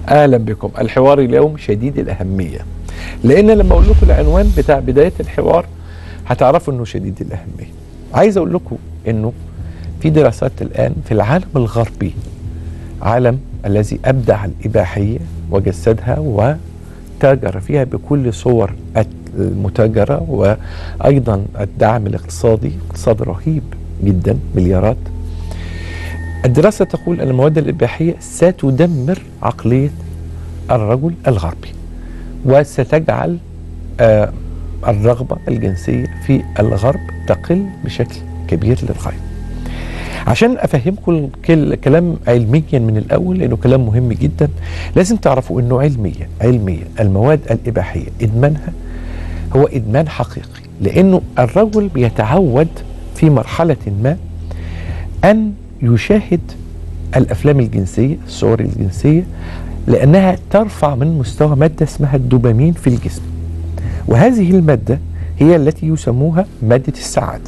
اهلا بكم الحوار اليوم شديد الاهميه لان لما اقول لكم العنوان بتاع بدايه الحوار هتعرفوا انه شديد الاهميه عايز اقول لكم انه في دراسات الان في العالم الغربي عالم الذي ابدع الاباحيه وجسدها وتاجر فيها بكل صور المتاجره وايضا الدعم الاقتصادي اقتصاد رهيب جدا مليارات الدراسة تقول أن المواد الإباحية ستدمر عقلية الرجل الغربي وستجعل آه الرغبة الجنسية في الغرب تقل بشكل كبير للغاية عشان أفهمكم الكلام علميا من الأول لأنه كلام مهم جدا لازم تعرفوا أنه علميا علميا المواد الإباحية إدمانها هو إدمان حقيقي لأنه الرجل بيتعود في مرحلة ما أن يشاهد الافلام الجنسيه الصور الجنسيه لانها ترفع من مستوى ماده اسمها الدوبامين في الجسم وهذه الماده هي التي يسموها ماده السعاده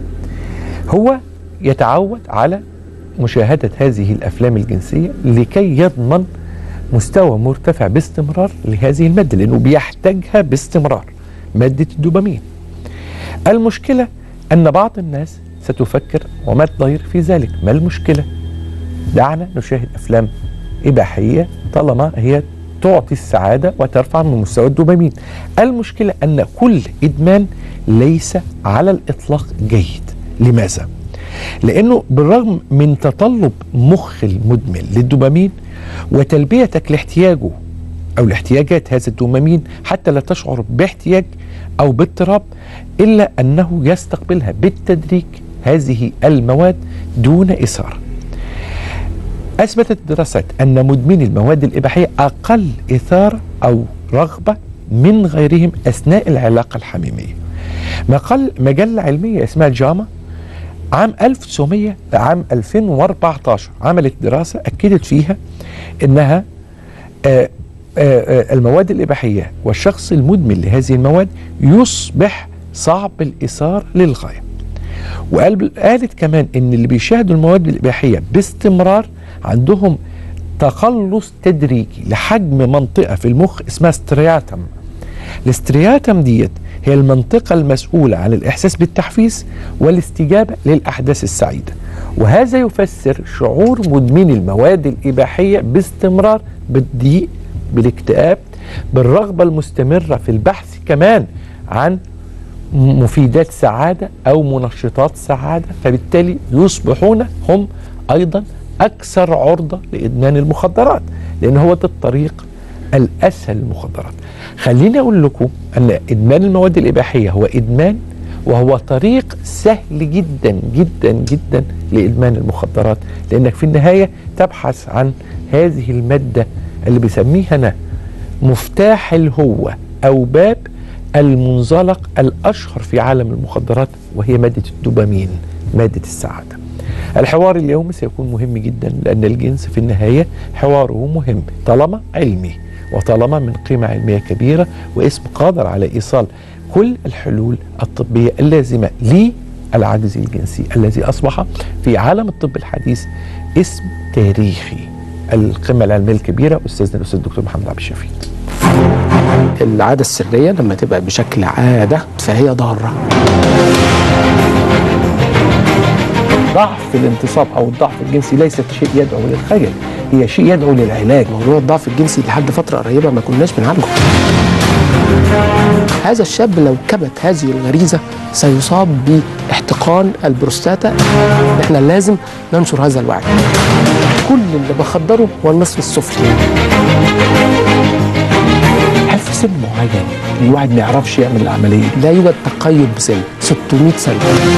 هو يتعود على مشاهده هذه الافلام الجنسيه لكي يضمن مستوى مرتفع باستمرار لهذه الماده لانه بيحتاجها باستمرار ماده الدوبامين المشكله ان بعض الناس ستفكر وما الضير في ذلك ما المشكلة دعنا نشاهد أفلام إباحية طالما هي تعطي السعادة وترفع من مستوى الدوبامين المشكلة أن كل إدمان ليس على الإطلاق جيد لماذا؟ لأنه بالرغم من تطلب مخ المدمن للدوبامين وتلبيتك لاحتياجه أو لاحتياجات هذا الدوبامين حتى لا تشعر باحتياج أو باضطراب إلا أنه يستقبلها بالتدريج هذه المواد دون إثارة أثبتت الدراسات أن مدمني المواد الإباحية أقل إثارة أو رغبة من غيرهم أثناء العلاقة الحميمية مقال مجلة علمية اسمها جاما عام 1900 عام 2014 عملت دراسة أكدت فيها أنها آآ آآ المواد الإباحية والشخص المدمن لهذه المواد يصبح صعب الإثار للغاية وقالت كمان ان اللي بيشاهدوا المواد الاباحيه باستمرار عندهم تقلص تدريجي لحجم منطقه في المخ اسمها سترياتم الاسترياتم ديت هي المنطقة المسؤولة عن الإحساس بالتحفيز والاستجابة للأحداث السعيدة وهذا يفسر شعور مدمني المواد الإباحية باستمرار بالضيق بالاكتئاب بالرغبة المستمرة في البحث كمان عن مفيدات سعادة أو منشطات سعادة فبالتالي يصبحون هم أيضا أكثر عرضة لإدمان المخدرات لأن هو ده الطريق الأسهل للمخدرات خليني أقول لكم أن إدمان المواد الإباحية هو إدمان وهو طريق سهل جدا جدا جدا لإدمان المخدرات لأنك في النهاية تبحث عن هذه المادة اللي بسميها أنا مفتاح الهوة أو باب المنزلق الأشهر في عالم المخدرات وهي مادة الدوبامين مادة السعادة الحوار اليوم سيكون مهم جدا لأن الجنس في النهاية حواره مهم طالما علمي وطالما من قيمة علمية كبيرة واسم قادر على إيصال كل الحلول الطبية اللازمة للعجز الجنسي الذي أصبح في عالم الطب الحديث اسم تاريخي القمة العلمية الكبيرة أستاذنا الأستاذ الدكتور محمد عبد الشافي العادة السرية لما تبقى بشكل عادة فهي ضارة ضعف الانتصاب أو الضعف الجنسي ليست شيء يدعو للخجل هي شيء يدعو للعلاج موضوع الضعف الجنسي لحد فترة قريبة ما كناش بنعالجه هذا الشاب لو كبت هذه الغريزة سيصاب باحتقان البروستاتا احنا لازم ننشر هذا الوعي كل اللي بخدره هو النصف السفلي هل في سن معين الواحد ما يعرفش يعمل العملية دي؟ لا يوجد تقيد بسن 600 سنة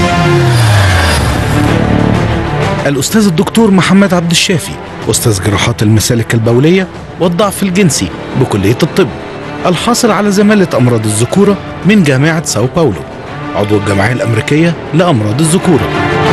الأستاذ الدكتور محمد عبد الشافي أستاذ جراحات المسالك البولية والضعف الجنسي بكلية الطب الحاصل على زمالة أمراض الذكورة من جامعة ساو باولو عضو الجمعية الأمريكية لأمراض الذكورة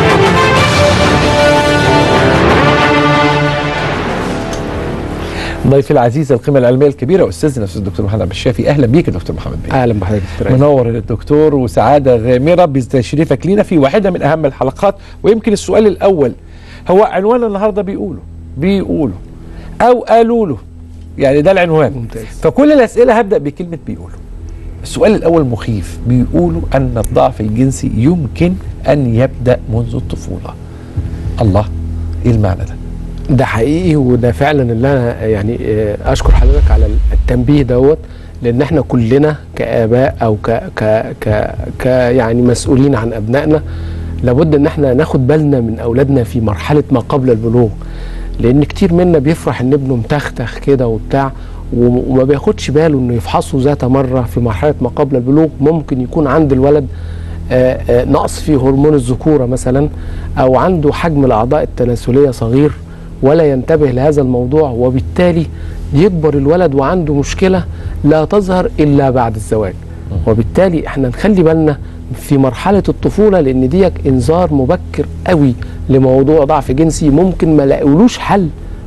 ضيفي العزيز القيمة العلمية الكبيرة أستاذنا الأستاذ الدكتور محمد عبد الشافي أهلا بيك يا دكتور محمد بيه اهلا بحضرتك دكتور أيمن. منور الدكتور وسعادة غامرة بتشريفك لينا في واحدة من أهم الحلقات ويمكن السؤال الأول هو عنوان النهاردة بيقوله بيقوله أو قالوا له يعني ده العنوان ممتاز فكل الاسئله هبدا بكلمه بيقولوا السؤال الاول مخيف بيقولوا ان الضعف الجنسي يمكن ان يبدا منذ الطفوله الله ايه المعنى ده ده حقيقي وده فعلا اللي انا يعني آه، اشكر حضرتك على التنبيه دوت لان احنا كلنا كاباء او ك ك ك, ك يعني مسؤولين عن ابنائنا لابد ان احنا ناخد بالنا من اولادنا في مرحله ما قبل البلوغ لان كتير منا بيفرح ان ابنه متختخ كده وبتاع و- وما بياخدش باله انه يفحصه ذات مره في مرحله ما قبل البلوغ ممكن يكون عند الولد آه، آه، نقص في هرمون الذكوره مثلا او عنده حجم الاعضاء التناسليه صغير ولا ينتبه لهذا الموضوع وبالتالي يكبر الولد وعنده مشكله لا تظهر الا بعد الزواج وبالتالي احنا نخلي بالنا في مرحله الطفوله لان ديك انذار مبكر قوي لموضوع ضعف جنسي ممكن ما لاقولوش حل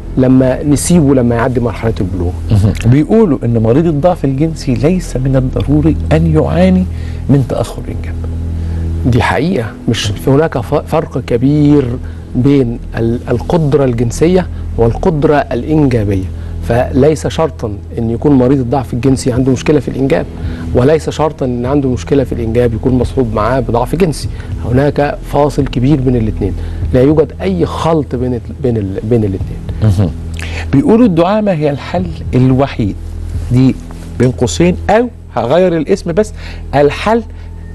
لما نسيبه لما يعدي مرحله البلوغ بيقولوا ان مريض الضعف الجنسي ليس من الضروري ان يعاني من تاخر انجاب دي حقيقة مش في هناك ف- فرق كبير بين ال- القدرة الجنسية والقدرة الإنجابية فليس شرطا ان يكون مريض الضعف الجنسي عنده مشكله في الانجاب وليس شرطا ان عنده مشكله في الانجاب يكون مصحوب معاه بضعف جنسي هناك فاصل كبير بين الاثنين لا يوجد اي خلط بين ال- بين ال- بين الاثنين بيقولوا الدعامه هي الحل الوحيد دي بين قوسين او هغير الاسم بس الحل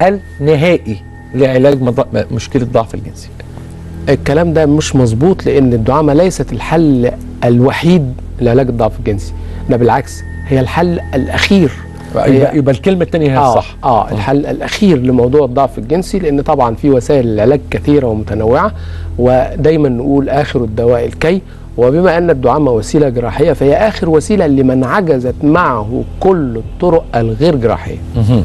النهائي لعلاج مض- مشكله الضعف الجنسي الكلام ده مش مظبوط لان الدعامه ليست الحل الوحيد لعلاج الضعف الجنسي ده بالعكس هي الحل الاخير يبقى, يبقى الكلمه الثانيه هي آه الصح اه الحل الاخير لموضوع الضعف الجنسي لان طبعا في وسائل العلاج كثيره ومتنوعه ودايما نقول اخر الدواء الكي وبما ان الدعامه وسيله جراحيه فهي اخر وسيله لمن عجزت معه كل الطرق الغير جراحيه مهم.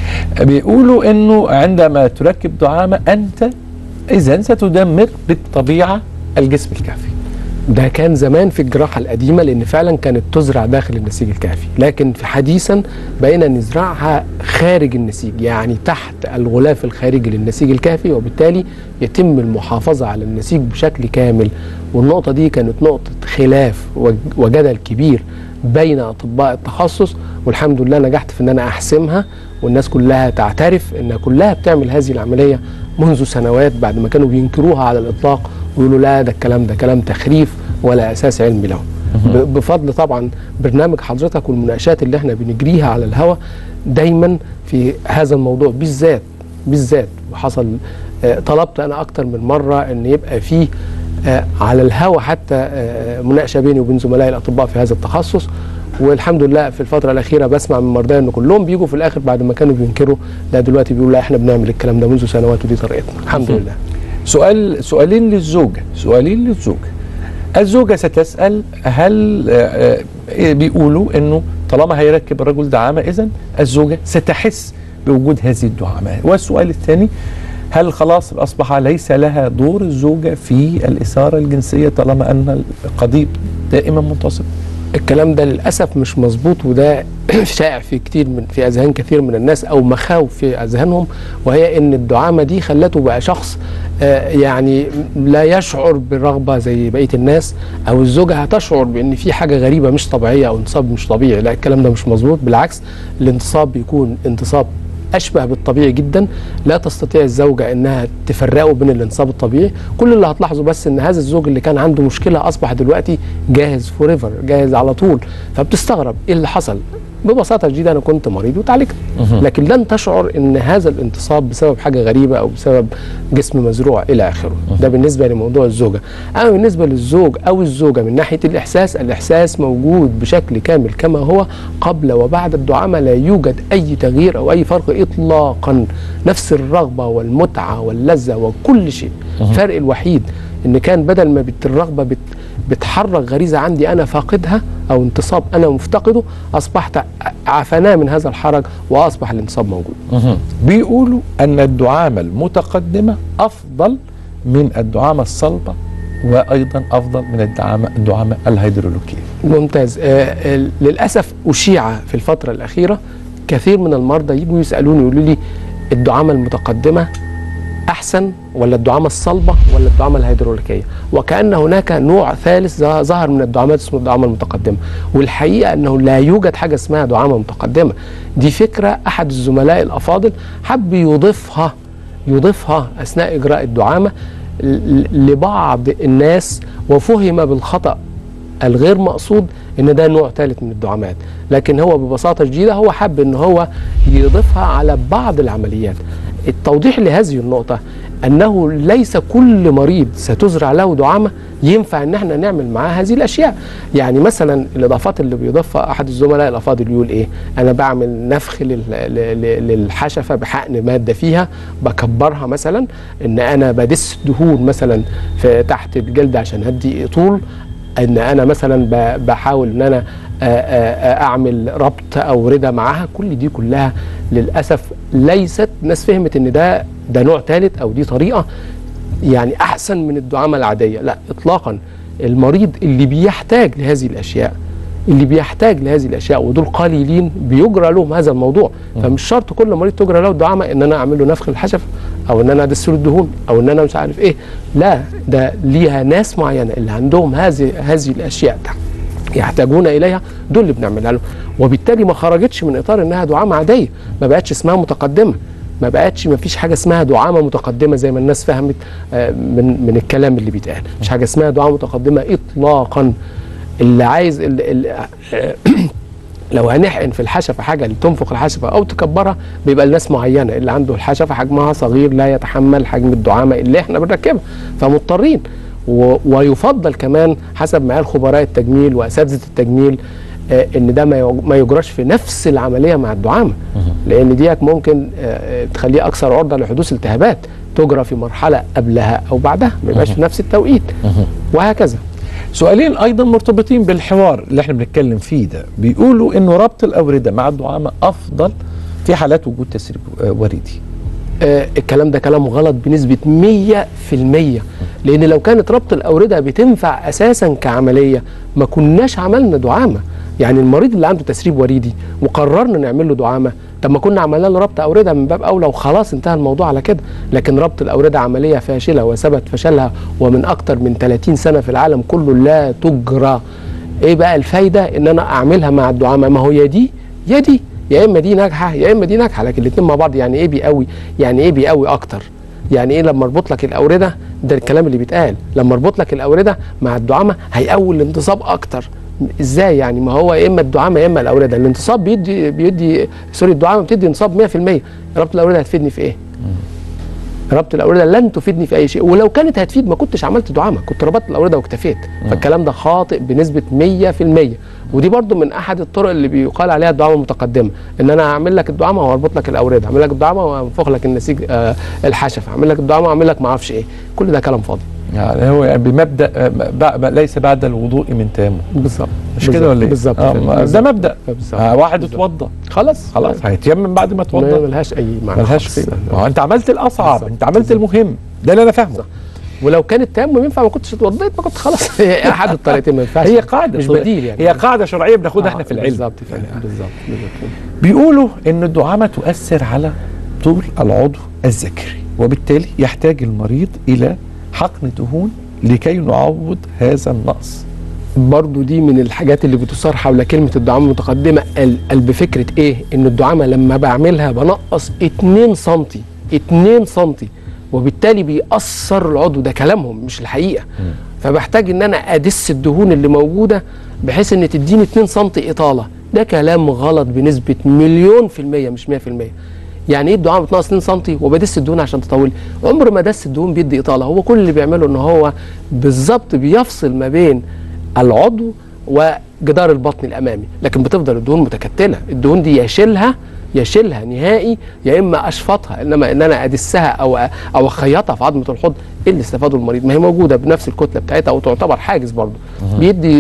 بيقولوا انه عندما تركب دعامه انت اذا ستدمر بالطبيعه الجسم الكافي ده كان زمان في الجراحة القديمة لأن فعلا كانت تزرع داخل النسيج الكافي لكن في حديثا بقينا نزرعها خارج النسيج يعني تحت الغلاف الخارجي للنسيج الكافي وبالتالي يتم المحافظة على النسيج بشكل كامل والنقطة دي كانت نقطة خلاف وج- وجدل كبير بين أطباء التخصص والحمد لله نجحت في أن أنا أحسمها والناس كلها تعترف أنها كلها بتعمل هذه العملية منذ سنوات بعد ما كانوا بينكروها على الإطلاق ويقولوا لا ده الكلام ده كلام تخريف ولا اساس علمي له ب- بفضل طبعا برنامج حضرتك والمناقشات اللي احنا بنجريها على الهوا دايما في هذا الموضوع بالذات بالذات وحصل آه، طلبت انا اكتر من مره ان يبقى فيه آه، على الهوا حتى آه، مناقشه بيني وبين زملائي الاطباء في هذا التخصص والحمد لله في الفتره الاخيره بسمع من مرضى ان كلهم بيجوا في الاخر بعد ما كانوا بينكروا لا دلوقتي بيقولوا لا احنا بنعمل الكلام ده منذ سنوات ودي طريقتنا الحمد لله سؤال سؤالين للزوجه سؤالين للزوجه الزوجه ستسال هل آه، آه، بيقولوا انه طالما هيركب الرجل دعامه اذا الزوجه ستحس بوجود هذه الدعامه والسؤال الثاني هل خلاص اصبح ليس لها دور الزوجه في الاثاره الجنسيه طالما ان القضيب دائما منتصب الكلام ده للاسف مش مظبوط وده شائع في كتير من في اذهان كثير من الناس او مخاوف في اذهانهم وهي ان الدعامه دي خلته بقى شخص آه، يعني لا يشعر بالرغبه زي بقيه الناس او الزوجه هتشعر بان في حاجه غريبه مش طبيعيه او انتصاب مش طبيعي لا الكلام ده مش مظبوط بالعكس الانتصاب بيكون انتصاب اشبه بالطبيعي جدا لا تستطيع الزوجه انها تفرقه بين الانصاب الطبيعي كل اللي هتلاحظه بس ان هذا الزوج اللي كان عنده مشكله اصبح دلوقتي جاهز فور ايفر جاهز على طول فبتستغرب ايه اللي حصل ببساطه شديده انا كنت مريض وتعالجت لكن لن تشعر ان هذا الانتصاب بسبب حاجه غريبه او بسبب جسم مزروع الى اخره ده بالنسبه لموضوع الزوجه اما بالنسبه للزوج او الزوجه من ناحيه الاحساس الاحساس موجود بشكل كامل كما هو قبل وبعد الدعامه لا يوجد اي تغيير او اي فرق اطلاقا نفس الرغبه والمتعه واللذه وكل شيء الفرق الوحيد ان كان بدل ما بت الرغبه بت بتحرك غريزه عندي انا فاقدها او انتصاب انا مفتقده اصبحت عفناه من هذا الحرج واصبح الانتصاب موجود بيقولوا ان الدعامه المتقدمه افضل من الدعامه الصلبه وايضا افضل من الدعامه الدعامه الهيدرولوكيه ممتاز آه آه، للاسف اشيع في الفتره الاخيره كثير من المرضى يجوا يسالوني يقولوا لي الدعامه المتقدمه احسن ولا الدعامه الصلبه ولا الدعامه الهيدروليكيه وكان هناك نوع ثالث ظه- ظهر من الدعامات اسمه الدعامه المتقدمه والحقيقه انه لا يوجد حاجه اسمها دعامه متقدمه دي فكره احد الزملاء الافاضل حب يضيفها يضيفها اثناء اجراء الدعامه ل- لبعض الناس وفهم بالخطا الغير مقصود ان ده نوع ثالث من الدعامات لكن هو ببساطه شديده هو حب ان هو يضيفها على بعض العمليات التوضيح لهذه النقطه انه ليس كل مريض ستزرع له دعامه ينفع ان احنا نعمل معاه هذه الاشياء يعني مثلا الاضافات اللي بيضيفها احد الزملاء الافاضل يقول ايه انا بعمل نفخ لل- ل- ل- للحشفه بحقن ماده فيها بكبرها مثلا ان انا بدس دهون مثلا في تحت الجلد عشان هدي طول ان انا مثلا ب- بحاول ان انا آ- آ- آ- اعمل ربط او رده معاها كل دي كلها للاسف ليست ناس فهمت ان ده ده نوع ثالث او دي طريقه يعني احسن من الدعامه العاديه لا اطلاقا المريض اللي بيحتاج لهذه الاشياء اللي بيحتاج لهذه الاشياء ودول قليلين بيجرى لهم هذا الموضوع فمش شرط كل مريض تجرى له الدعامه ان انا اعمل له نفخ الحشف او ان انا ادس له الدهون او ان انا مش عارف ايه لا ده ليها ناس معينه اللي عندهم هذه هذه الاشياء ده يحتاجون اليها دول اللي بنعملها لهم وبالتالي ما خرجتش من اطار انها دعامه عاديه ما بقتش اسمها متقدمه ما بقتش ما فيش حاجه اسمها دعامه متقدمه زي ما الناس فهمت آه، من من الكلام اللي بيتقال مش حاجه اسمها دعامه متقدمه اطلاقا اللي عايز اللي اللي آه، لو هنحقن في الحشفه حاجه اللي تنفخ الحشفه او تكبرها بيبقى لناس معينه اللي عنده الحشفه حجمها صغير لا يتحمل حجم الدعامه اللي احنا بنركبها فمضطرين و- ويفضل كمان حسب ما قال خبراء التجميل واساتذه التجميل آه، ان ده ما يج- ما يجراش في نفس العمليه مع الدعامه لان ديت ممكن آه، آه، تخليه اكثر عرضه لحدوث التهابات تجرى في مرحله قبلها او بعدها ما يبقاش في نفس التوقيت وهكذا سؤالين ايضا مرتبطين بالحوار اللي احنا بنتكلم فيه ده بيقولوا انه ربط الاورده مع الدعامه افضل في حالات وجود تسريب آه، وريدي آه، الكلام ده كلام غلط بنسبة 100% لأن لو كانت ربط الأوردة بتنفع أساسا كعملية ما كناش عملنا دعامة يعني المريض اللي عنده تسريب وريدي وقررنا نعمل له دعامة طب ما كنا عملنا له ربط أوردة من باب أولى وخلاص انتهى الموضوع على كده لكن ربط الأوردة عملية فاشلة وثبت فشلها ومن أكتر من 30 سنة في العالم كله لا تجرى ايه بقى الفايده ان انا اعملها مع الدعامه ما هو يا دي يا دي يا اما دي ناجحه يا اما دي ناجحه لكن الاثنين مع بعض يعني ايه بيقوي يعني ايه بيقوي اكتر يعني ايه لما اربط لك الاورده ده الكلام اللي بيتقال لما اربط لك الاورده مع الدعامه هيقوي الانتصاب اكتر ازاي يعني ما هو يا اما الدعامه يا اما الاورده الانتصاب بيدي بيدي سوري الدعامه بتدي انتصاب 100% ربط الاورده هتفيدني في ايه ربط الاورده لن تفيدني في اي شيء ولو كانت هتفيد ما كنتش عملت دعامه كنت ربطت الاورده واكتفيت فالكلام ده خاطئ بنسبه 100% ودي برضو من احد الطرق اللي بيقال عليها الدعامه المتقدمه ان انا هعمل لك الدعامه واربط لك الاورده هعمل لك الدعامه وانفخ لك النسيج آه الحشف هعمل لك الدعامه واعمل لك ما اعرفش ايه كل ده كلام فاضي يعني هو يعني بمبدا آه، ب- ب- ليس بعد الوضوء من تيمم بالظبط مش كده ولا ايه؟ بالظبط آه، كده. ما- ده بالظبط. مبدا بالظبط. آه واحد بالظبط. اتوضى خلاص خلاص هيتيمم بعد ما ما اتوضى ملهاش اي معنى ملهاش خالص. فيه ما هو انت عملت الاصعب بالظبط. انت عملت المهم ده اللي انا فاهمه ولو كان التيمم ينفع ما كنتش اتوضيت ما كنت خلاص هي احد الطريقتين ما ينفعش هي قاعده مش طبعاً. بديل يعني هي قاعده شرعيه بناخدها احنا في العلم بالظبط كده بالظبط بالظبط بيقولوا ان الدعامه تؤثر على طول العضو الذكري وبالتالي يحتاج المريض الى حقن دهون لكي نعوض هذا النقص برضو دي من الحاجات اللي بتثار حول كلمة الدعامة المتقدمة ال- ال- بفكرة ايه ان الدعامة لما بعملها بنقص 2 سنتي 2 سنتي وبالتالي بيأثر العضو ده كلامهم مش الحقيقة فبحتاج ان انا ادس الدهون اللي موجودة بحيث ان تديني 2 سنتي اطالة ده كلام غلط بنسبة مليون في المية مش 100% يعني ايه الدعامه بتنقص 2 سم وبدس الدهون عشان تطول عمر ما دس الدهون بيدي اطاله هو كل اللي بيعمله ان هو بالظبط بيفصل ما بين العضو وجدار البطن الامامي لكن بتفضل الدهون متكتله الدهون دي يشيلها يشيلها نهائي يا اما اشفطها انما ان انا ادسها او او اخيطها في عظمه الحوض ايه اللي استفاده المريض ما هي موجوده بنفس الكتله بتاعتها وتعتبر حاجز برضه بيدي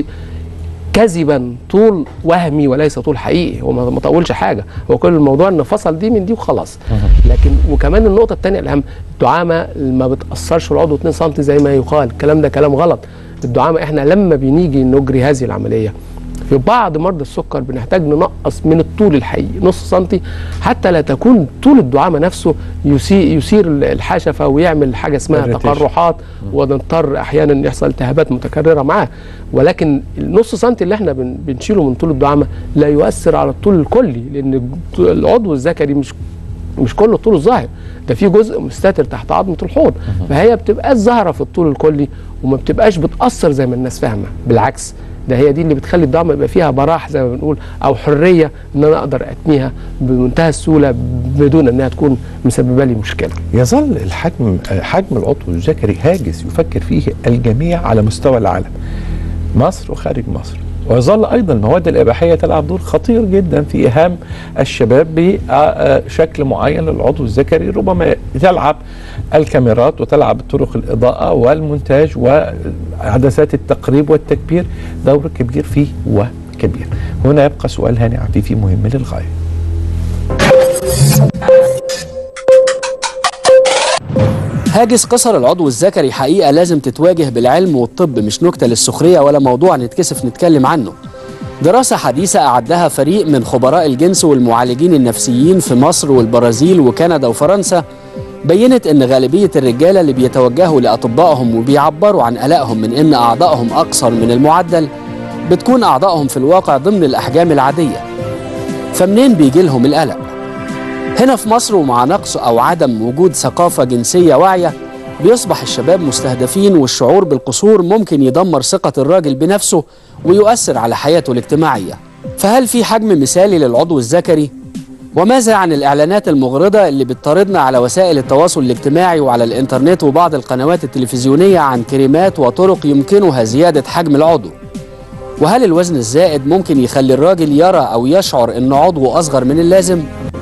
كذبا طول وهمي وليس طول حقيقي هو ما ما طولش حاجه هو كل الموضوع ان فصل دي من دي وخلاص لكن وكمان النقطه الثانيه الاهم الدعامه ما بتاثرش العضو 2 سم زي ما يقال الكلام ده كلام غلط الدعامه احنا لما بنيجي نجري هذه العمليه في بعض مرضى السكر بنحتاج ننقص من الطول الحقيقي نص سنتي حتى لا تكون طول الدعامه نفسه يثير يثير الحشفه ويعمل حاجه اسمها Irritation. تقرحات ونضطر احيانا يحصل التهابات متكرره معاه ولكن النص سنتي اللي احنا بن- بنشيله من طول الدعامه لا يؤثر على الطول الكلي لان العضو الذكري مش مش كل الطول الظاهر ده في جزء مستتر تحت عظمه الحوض فهي بتبقاش ظاهره في الطول الكلي وما بتبقاش بتاثر زي ما الناس فاهمه بالعكس ده هي دي اللي بتخلي الدعامه يبقى فيها براح زي ما بنقول او حريه ان انا اقدر اتنيها بمنتهى السهوله بدون انها تكون مسببه لي مشكله يظل الحجم حجم العضو الذكري هاجس يفكر فيه الجميع على مستوى العالم مصر وخارج مصر ويظل ايضا المواد الاباحيه تلعب دور خطير جدا في ايهام الشباب بشكل معين للعضو الذكري ربما تلعب الكاميرات وتلعب طرق الاضاءه والمونتاج وعدسات التقريب والتكبير دور كبير فيه وكبير هنا يبقى سؤال هاني عفيفي مهم للغايه هاجس قصر العضو الذكري حقيقة لازم تتواجه بالعلم والطب مش نكتة للسخرية ولا موضوع نتكسف نتكلم عنه دراسة حديثة أعدها فريق من خبراء الجنس والمعالجين النفسيين في مصر والبرازيل وكندا وفرنسا بينت أن غالبية الرجالة اللي بيتوجهوا لأطبائهم وبيعبروا عن قلقهم من أن أعضائهم أقصر من المعدل بتكون أعضائهم في الواقع ضمن الأحجام العادية فمنين بيجي لهم القلق؟ هنا في مصر ومع نقص أو عدم وجود ثقافة جنسية واعية بيصبح الشباب مستهدفين والشعور بالقصور ممكن يدمر ثقة الراجل بنفسه ويؤثر على حياته الاجتماعية فهل في حجم مثالي للعضو الذكري؟ وماذا عن الإعلانات المغرضة اللي بتطاردنا على وسائل التواصل الاجتماعي وعلى الإنترنت وبعض القنوات التلفزيونية عن كريمات وطرق يمكنها زيادة حجم العضو؟ وهل الوزن الزائد ممكن يخلي الراجل يرى أو يشعر أن عضوه أصغر من اللازم؟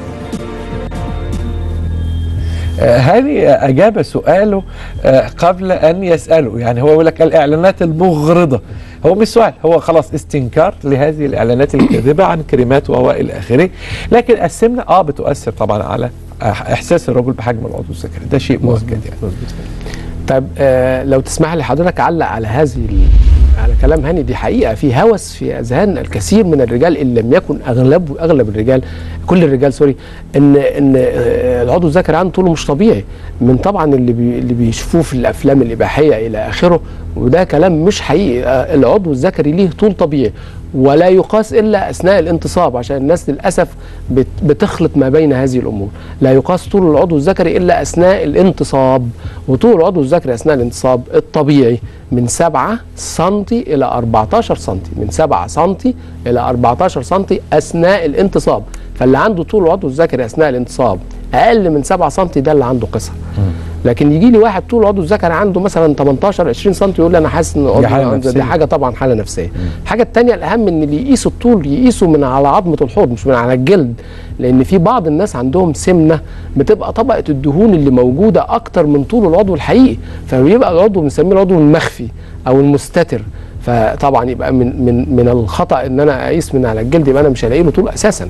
آه، هاني اجاب سؤاله آه، قبل ان يساله يعني هو يقول لك الاعلانات المغرضه هو مش سؤال هو خلاص استنكار لهذه الاعلانات الكاذبه عن كريمات و الى اخره لكن السمنه اه بتؤثر طبعا على آه، احساس الرجل بحجم العضو الذكري ده شيء مؤكد يعني طيب آه لو تسمح لي حضرتك اعلق على هذه ال... على كلام هاني دي حقيقه في هوس في اذهان الكثير من الرجال ان لم يكن اغلب اغلب الرجال كل الرجال سوري ان ان آه، العضو الذكري عنده طوله مش طبيعي من طبعا اللي بي اللي بيشوفوه في الافلام الاباحيه الى اخره وده كلام مش حقيقي آه، العضو الذكري ليه طول طبيعي ولا يقاس الا اثناء الانتصاب عشان الناس للاسف بت- بتخلط ما بين هذه الامور لا يقاس طول العضو الذكري الا اثناء الانتصاب وطول العضو الذكري اثناء الانتصاب الطبيعي من 7 سم الى 14 سم من 7 سم الى 14 سم اثناء الانتصاب فاللي عنده طول العضو الذكري اثناء الانتصاب اقل من 7 سم ده اللي عنده قصر لكن يجي لي واحد طول عضو الذكري عنده مثلا 18 20 سم يقول لي انا حاسس ان عضو حالة عنده- نفسية. دي حاجه طبعا حاله نفسيه الحاجه الثانيه الاهم ان اللي يقيسوا الطول يقيسوا من على عظمه الحوض مش من على الجلد لان في بعض الناس عندهم سمنه بتبقى طبقه الدهون اللي موجوده اكتر من طول العضو الحقيقي فبيبقى العضو بنسميه العضو المخفي او المستتر فطبعا يبقى من من من الخطا ان انا اقيس من على الجلد يبقى انا مش هلاقي له طول اساسا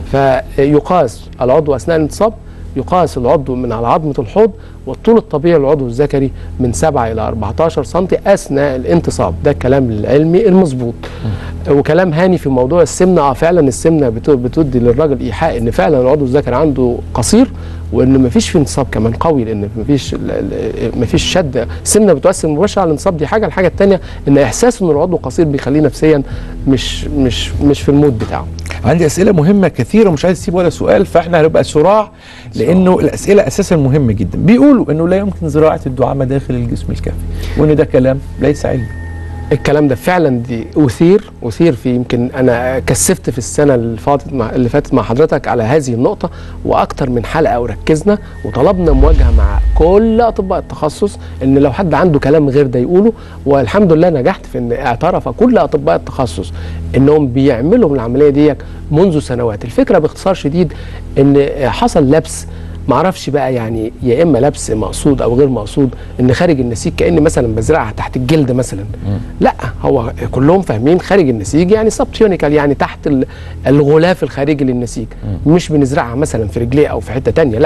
فيقاس العضو اثناء الانتصاب يقاس العضو من على عظمة الحوض والطول الطبيعي للعضو الذكري من 7 إلى 14 سم أثناء الانتصاب ده الكلام العلمي المظبوط وكلام هاني في موضوع السمنة اه فعلا السمنة بت- بتدي للراجل إيحاء إن فعلا العضو الذكري عنده قصير وإن مفيش في انتصاب كمان قوي لأن مفيش ال- ال- مفيش شد السمنة بتؤثر مباشرة على الانتصاب دي حاجة الحاجة الثانية إن إحساس إن العضو قصير بيخليه نفسيا مش مش مش في المود بتاعه عندي اسئله مهمه كثيره ومش عايز اسيب ولا سؤال فاحنا هنبقى صراع لانه الاسئله اساسا مهمه جدا بيقولوا انه لا يمكن زراعه الدعامه داخل الجسم الكافي وان ده كلام ليس علمي الكلام ده فعلا دي اثير اثير في يمكن انا كثفت في السنه اللي فاتت مع اللي فاتت مع حضرتك على هذه النقطه واكتر من حلقه وركزنا وطلبنا مواجهه مع كل اطباء التخصص ان لو حد عنده كلام غير ده يقوله والحمد لله نجحت في ان اعترف كل اطباء التخصص انهم بيعملوا العمليه دي منذ سنوات الفكره باختصار شديد ان حصل لبس معرفش بقى يعني يا اما لبس مقصود او غير مقصود ان خارج النسيج كاني مثلا بزرعها تحت الجلد مثلا لا هو كلهم فاهمين خارج النسيج يعني سبتيونيكال يعني تحت ال- الغلاف الخارجي للنسيج مش بنزرعها مثلا في رجليه او في حته تانية لا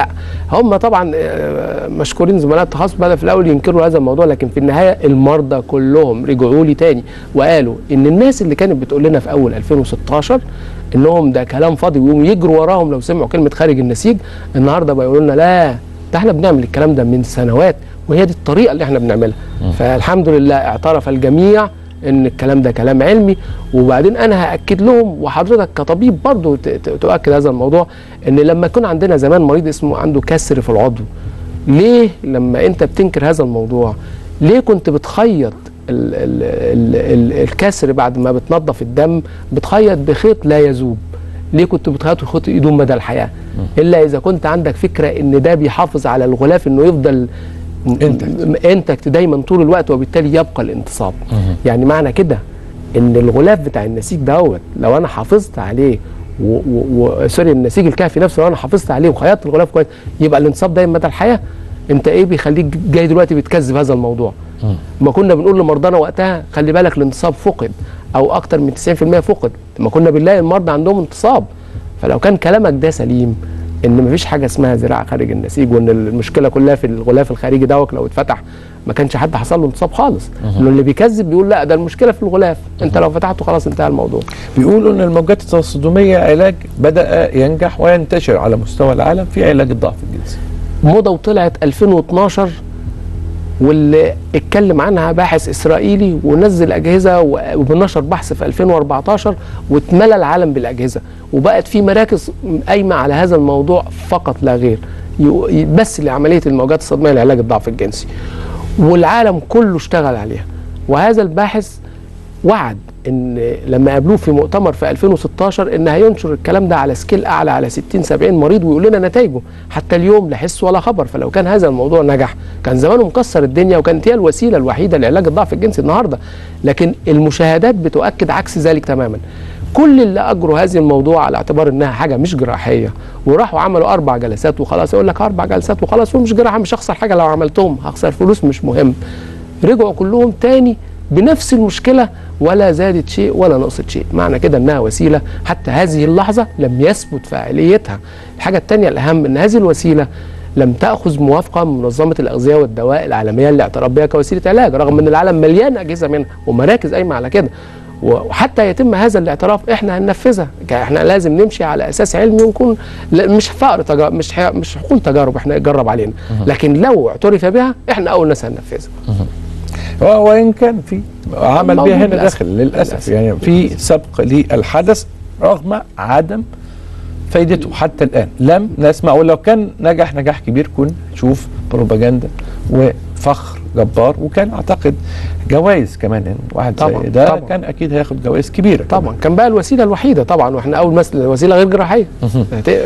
هم طبعا آه، مشكورين زملاء التخصص بدأ في الاول ينكروا هذا الموضوع لكن في النهايه المرضى كلهم رجعوا لي تاني وقالوا ان الناس اللي كانت بتقول لنا في اول 2016 انهم ده كلام فاضي ويقوموا يجروا وراهم لو سمعوا كلمه خارج النسيج النهارده بقى يقولوا لنا لا ده احنا بنعمل الكلام ده من سنوات وهي دي الطريقه اللي احنا بنعملها فالحمد لله اعترف الجميع ان الكلام ده كلام علمي وبعدين انا هاكد لهم وحضرتك كطبيب برضو ت- ت- تؤكد هذا الموضوع ان لما يكون عندنا زمان مريض اسمه عنده كسر في العضو ليه لما انت بتنكر هذا الموضوع ليه كنت بتخيط ال ال ال ال الكسر بعد ما بتنظف الدم بتخيط بخيط لا يذوب ليه كنت بتخيط خيط يدوم مدى الحياه الا اذا كنت عندك فكره ان ده بيحافظ على الغلاف انه يفضل Intact. انتكت دايما طول الوقت وبالتالي يبقى الانتصاب يعني معنى كده ان الغلاف بتاع النسيج دوت لو انا حافظت عليه و- و- و- سوري النسيج الكهفي نفسه لو انا حافظت عليه وخيطت الغلاف كويس يبقى الانتصاب دايما مدى الحياه انت ايه بيخليك جاي دلوقتي بتكذب هذا الموضوع ما كنا بنقول لمرضانا وقتها خلي بالك الانتصاب فقد او اكتر من 90% فقد ما كنا بنلاقي المرضى عندهم انتصاب فلو كان كلامك ده سليم ان مفيش حاجه اسمها زراعه خارج النسيج وان المشكله كلها في الغلاف الخارجي دوت لو اتفتح ما كانش حد حصل له انتصاب خالص لانه اللي بيكذب بيقول لا ده المشكله في الغلاف انت لو فتحته خلاص انتهى الموضوع بيقولوا ان الموجات التصادميه علاج بدا ينجح وينتشر على مستوى العالم في علاج الضعف الجنسي موضه وطلعت 2012 واللي اتكلم عنها باحث اسرائيلي ونزل اجهزه و- وبنشر بحث في 2014 واتملى العالم بالاجهزه وبقت في مراكز قايمه على هذا الموضوع فقط لا غير يو- ي- بس لعمليه الموجات الصدميه لعلاج الضعف الجنسي والعالم كله اشتغل عليها وهذا الباحث وعد ان لما قابلوه في مؤتمر في 2016 ان هينشر الكلام ده على سكيل اعلى على 60 70 مريض ويقول لنا نتائجه حتى اليوم لا حس ولا خبر فلو كان هذا الموضوع نجح كان زمانه مكسر الدنيا وكانت هي الوسيله الوحيده لعلاج الضعف الجنسي النهارده لكن المشاهدات بتؤكد عكس ذلك تماما كل اللي اجروا هذه الموضوع على اعتبار انها حاجه مش جراحيه وراحوا عملوا اربع جلسات وخلاص يقول لك اربع جلسات وخلاص ومش جراحه مش هخسر حاجه لو عملتهم هخسر فلوس مش مهم رجعوا كلهم تاني بنفس المشكله ولا زادت شيء ولا نقصت شيء معنى كده انها وسيله حتى هذه اللحظه لم يثبت فاعليتها الحاجه الثانيه الاهم ان هذه الوسيله لم تاخذ موافقه من منظمه الاغذيه والدواء العالميه اللي اعترف بها كوسيله علاج رغم ان العالم مليان اجهزه منها ومراكز قايمه على كده وحتى يتم هذا الاعتراف احنا هننفذها احنا لازم نمشي على اساس علمي ونكون لا- مش فقر تجارب مش ح- مش حقول تجارب احنا يجرب علينا لكن لو اعترف بها احنا اول ناس هننفذها و- وان كان في عمل بها موجود هنا للأسف. داخل للاسف للأسف. يعني في سبق للحدث رغم عدم فايدته حتى الان لم نسمع ولو كان نجح نجاح كبير كنا نشوف بروباجندا وفخر جبار وكان اعتقد جوائز كمان يعني واحد طبعاً، زي ده طبعاً. كان اكيد هياخد جوائز كبيره طبعا كان بقى الوسيله الوحيده طبعا واحنا اول مثل وسيله غير جراحيه هت-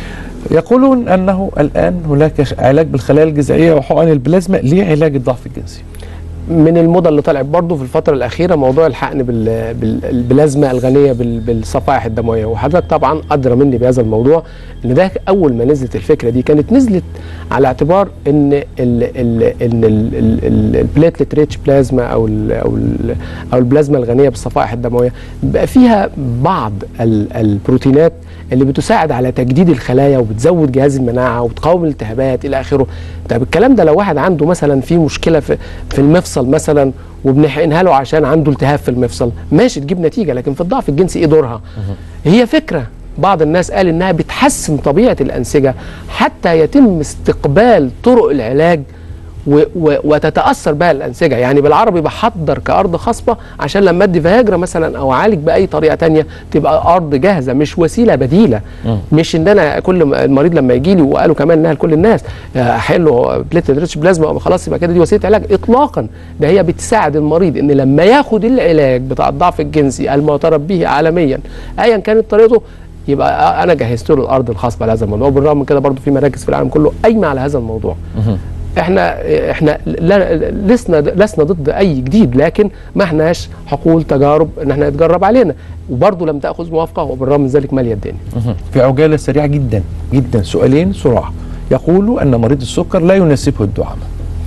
يقولون انه الان هناك علاج بالخلايا الجذعيه وحقن البلازما لعلاج الضعف الجنسي من الموضه اللي طلعت برضه في الفتره الاخيره موضوع الحقن بال- بال- بالبلازما الغنيه بال- بالصفائح الدمويه وحضرتك طبعا ادرى مني بهذا الموضوع ان ده اول ما نزلت الفكره دي كانت نزلت على اعتبار ان ال ال ان ال- ال- ال- البليتلت ريتش بلازما او ال او ال او البلازما الغنيه بالصفائح الدمويه بقى فيها بعض ال- البروتينات اللي بتساعد على تجديد الخلايا وبتزود جهاز المناعه وبتقاوم الالتهابات الى اخره طب الكلام ده لو واحد عنده مثلا في مشكله في في المفصل مثلا وبنحقنها له عشان عنده التهاب في المفصل ماشي تجيب نتيجه لكن في الضعف الجنسي ايه دورها هي فكره بعض الناس قال انها بتحسن طبيعه الانسجه حتى يتم استقبال طرق العلاج و و وتتاثر بها الانسجه يعني بالعربي بحضر كارض خصبه عشان لما ادي فياجرا مثلا او اعالج باي طريقه تانية تبقى ارض جاهزه مش وسيله بديله مش ان انا كل ما المريض لما يجي لي وقالوا كمان انها لكل الناس احل له بليت ريتش بلازما خلاص يبقى كده دي وسيله علاج اطلاقا ده هي بتساعد المريض ان لما ياخد العلاج بتاع الضعف الجنسي المعترف به عالميا ايا كانت طريقته يبقى انا جهزت له الارض الخاصه بهذا الموضوع وبالرغم من كده برضه في مراكز في العالم كله قايمه على هذا الموضوع احنا احنا لا لسنا لسنا ضد اي جديد لكن ما احناش حقول تجارب ان احنا يتجرب علينا وبرضه لم تاخذ موافقه وبالرغم من ذلك ماليه الدنيا في عجاله سريعه جدا جدا سؤالين صراع يقول ان مريض السكر لا يناسبه الدعامه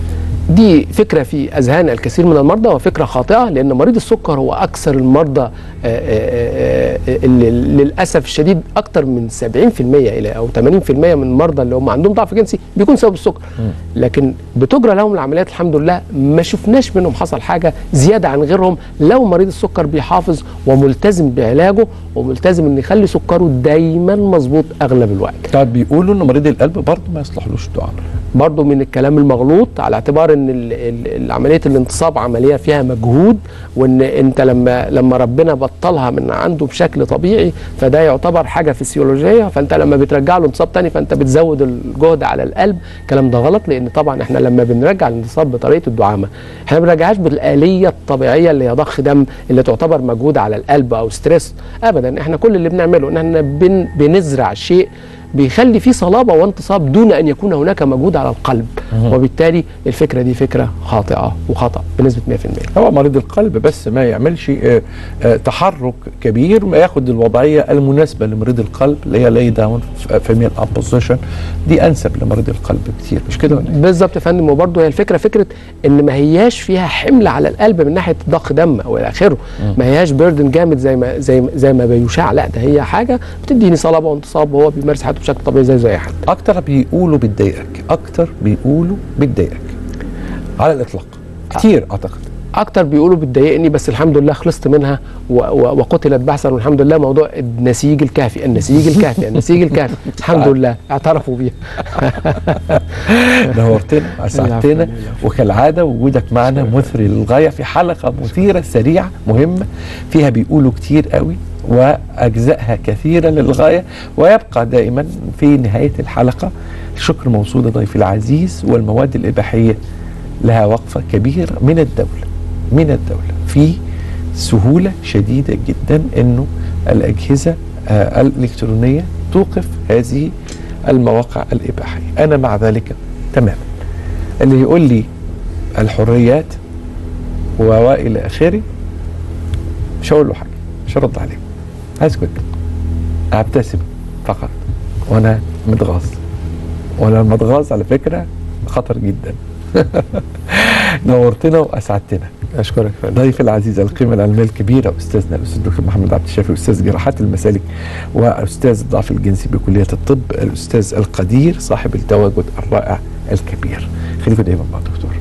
دي فكره في اذهان الكثير من المرضى وفكره خاطئه لان مريض السكر هو اكثر المرضى آه، آه، آه، اللي للاسف الشديد اكثر من 70% الى او 80% من المرضى اللي هم عندهم ضعف جنسي بيكون سبب السكر لكن بتجرى لهم العمليات الحمد لله ما شفناش منهم حصل حاجه زياده عن غيرهم لو مريض السكر بيحافظ وملتزم بعلاجه وملتزم ان يخلي سكره دايما مظبوط اغلب الوقت طيب بيقولوا ان مريض القلب برضه ما يصلحلوش الدعاء برضو من الكلام المغلوط على اعتبار ان ال- ال- عمليه الانتصاب عمليه فيها مجهود وان انت لما لما ربنا بطلها من عنده بشكل طبيعي فده يعتبر حاجه فسيولوجيه فانت لما بترجع له انتصاب تاني فانت بتزود الجهد على القلب الكلام ده غلط لان طبعا احنا لما بنرجع الانتصاب بطريقه الدعامه احنا ما بنرجعهاش بالاليه الطبيعيه اللي هي ضخ دم اللي تعتبر مجهود على القلب او ستريس ابدا احنا كل اللي بنعمله ان احنا بن بنزرع شيء بيخلي فيه صلابه وانتصاب دون ان يكون هناك مجهود على القلب وبالتالي الفكره دي فكره خاطئه وخطا بنسبه 100% هو مريض القلب بس ما يعملش آه، آه، تحرك كبير ما ياخد الوضعيه المناسبه لمريض القلب اللي هي لاي داون فيميل اب بوزيشن دي انسب لمريض القلب كتير مش كده ولا إيه؟ بالظبط يا فندم وبرضه هي الفكره فكره ان ما هياش فيها حمل على القلب من ناحيه ضخ دم او الى اخره ما هياش بيردن جامد زي ما زي ما- زي ما بيشاع لا ده هي حاجه بتديني صلابه وانتصاب وهو بيمارس حياته بشكل طبيعي زي زي اي حد اكتر بيقولوا بتضايقك اكتر بيقولوا بتضايقك على الاطلاق كتير اعتقد اكتر بيقولوا بتضايقني بس الحمد لله خلصت منها و و وقتلت بحثا والحمد لله موضوع النسيج الكافي النسيج الكافي النسيج الكافي الحمد لله اعترفوا بيها نورتنا اسعدتنا العفو. وكالعاده وجودك معنا مثري للغايه في حلقه مثيره سريعه مهمه فيها بيقولوا كتير قوي واجزائها كثيره للغايه ويبقى دائما في نهايه الحلقه الشكر موصول لضيفي العزيز والمواد الاباحيه لها وقفه كبيره من الدوله من الدوله في سهوله شديده جدا انه الاجهزه آه، الالكترونيه توقف هذه المواقع الاباحيه انا مع ذلك تماما اللي يقول لي الحريات والى اخره مش هقول له حاجه مش هرد عليه هسكت ابتسم فقط وانا متغاظ وانا المتغاظ على فكره خطر جدا نورتنا واسعدتنا اشكرك يا فندم ضيف العزيز القيمة العلمية الكبيرة أستاذنا الأستاذ الدكتور محمد عبد الشافي أستاذ جراحات المسالك وأستاذ الضعف الجنسي بكلية الطب الأستاذ القدير صاحب التواجد الرائع الكبير خليكم دايما مع الدكتور